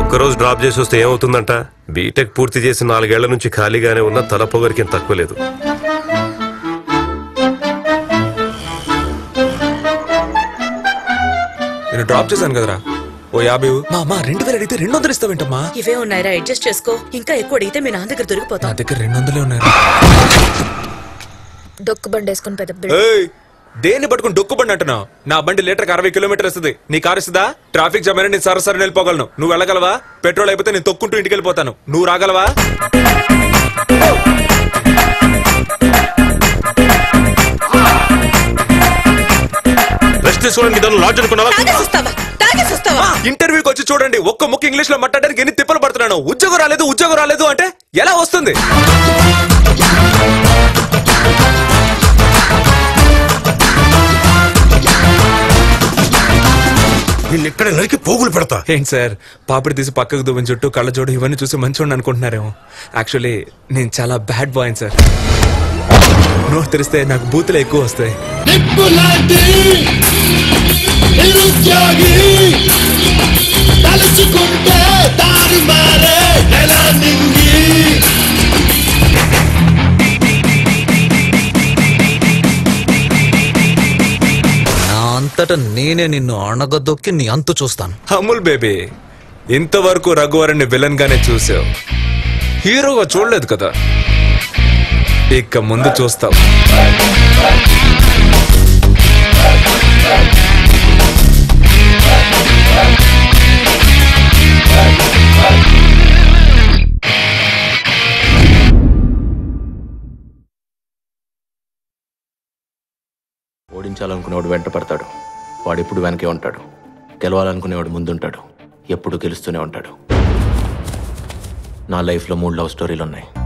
ఒక్కరోజు డ్రాప్ చేసి వస్తే ఏమవుతుందంట బీటెక్ పూర్తి చేసి నాలుగేళ్ల నుంచి ఖాళీగానే ఉన్న తల పొగరికి తక్కువ లేదు నేను డ్రాప్ చేశాను కదరా ఓ యాభై ఇవ్వు. మా అమ్మ రెండు వేలు అడిగితే రెండు వందలు ఇస్తావేంటమ్మా ఇవే ఉన్నాయిరా అడ్జస్ట్ చేసుకో ఇంకా ఎక్కువ అడిగితే మీ నాన్న దగ్గర నా దొరికిపోతాం దగ్గర రెండు వందలే ఉన్నాయి డొక్కు బండి వేసుకుని పెద్ద బిడ్డ ఏయ్ దేన్ని పట్టుకుని డొక్కుబండి అంటున్నావు నా బండి లీటర్కి అరవై కిలోమీటర్ వస్తుంది నీ కారు ఇస్తుందా ట్రాఫిక్ జామ్ అయినా నేను సరసరి వెళ్ళిపోగలను నువ్వు వెళ్ళగలవా పెట్రోల్ అయిపోతే నేను తొక్కుంటూ ఇంటికి వెళ్ళిపోతాను నువ్వు రాగలవా రెస్ట్ తీసుకోవడానికి ఇద్దరు లాడ్జ్ అనుకున్నావా తాగేసి వస్తావా తాగేసి వస్తావా ఇంటర్వ్యూకి వచ్చి చూడండి ఒక్క ముక్క ఇంగ్లీష్ లో మాట్లాడడానికి ఎన్ని తిప్పలు పడుతున్నాను ఉద్యోగం రాలేదు ఉద్యోగం రాలేదు అంటే ఎలా వస్తుంది నిన్ను ఇక్కడ నరికి పోగులు పెడతా ఏంటి సార్ పాపిడి తీసి పక్కకు దువ్వని చుట్టూ కళ్ళ జోడు ఇవన్నీ చూసి మంచిగా అనుకుంటున్నారేమో యాక్చువల్లీ నేను చాలా బ్యాడ్ బాయ్ సార్ నోరు తెరిస్తే నాకు బూతులు ఎక్కువ వస్తాయి నిప్పులాంటి నిరుద్యోగి తలుచుకుంటే దారి మారే నెల నింగి నా అంతటా నేనే నిన్ను అణగదొక్కి నీ అంతు చూస్తాను అమూల్ బేబీ ఇంతవరకు రఘువరన్ని విలన్ గానే చూసావు హీరోగా చూడలేదు కదా ఇక ముందు చూస్తావు ఓడించాలనుకునేవాడు వెంట పడతాడు వాడెప్పుడు వెనకే ఉంటాడు గెలవాలనుకునేవాడు ముందుంటాడు ఎప్పుడు గెలుస్తూనే ఉంటాడు నా లైఫ్లో మూడు లవ్ స్టోరీలు ఉన్నాయి